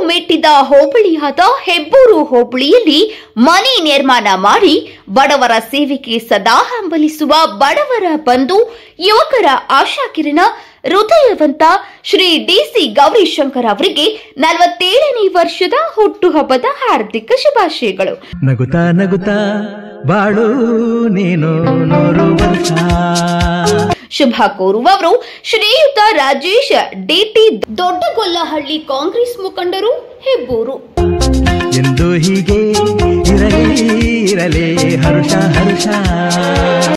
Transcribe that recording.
ಮೆಟ್ಟಿದ ಹೋಬಳಿಯಾದ ಹೆಬ್ಬೂರು ಹೋಬಳಿಯಲ್ಲಿ ಮನೆ ನಿರ್ಮಾಣ ಮಾಡಿ ಬಡವರ ಸೇವೆಗೆ ಸದಾ ಹಂಬಲಿಸುವ ಬಡವರ ಬಂಧು ಯುವಕರ ಆಶಾಕಿರಣ ಹೃದಯವಂತ ಶ್ರೀ ಡಿಸಿ ಗೌರಿಶಂಕರ್ ಅವರಿಗೆ ನಲವತ್ತೇಳನೇ ವರ್ಷದ ಹುಟ್ಟುಹಬ್ಬದ ಹಾರ್ದಿಕ ಶುಭಾಶಯಗಳು ನಗುತ್ತಾ ನಗುತ್ತಾ ಬಾಳು ನೀನು ನೂರು ವರ್ಷ ಶುಭ ಕೋರುವವರು ಶ್ರೀಯುತ ರಾಜೇಶ್ ಡಿಟಿ ದೊಡ್ಡಗೊಲ್ಲಹಳ್ಳಿ ಕಾಂಗ್ರೆಸ್ ಮುಖಂಡರು ಹೆಬ್ಬೂರು ಎಂದು ಹೀಗೆ ಇರಲಿ ಇರಲಿ ಹರುಷ ಹರುಷ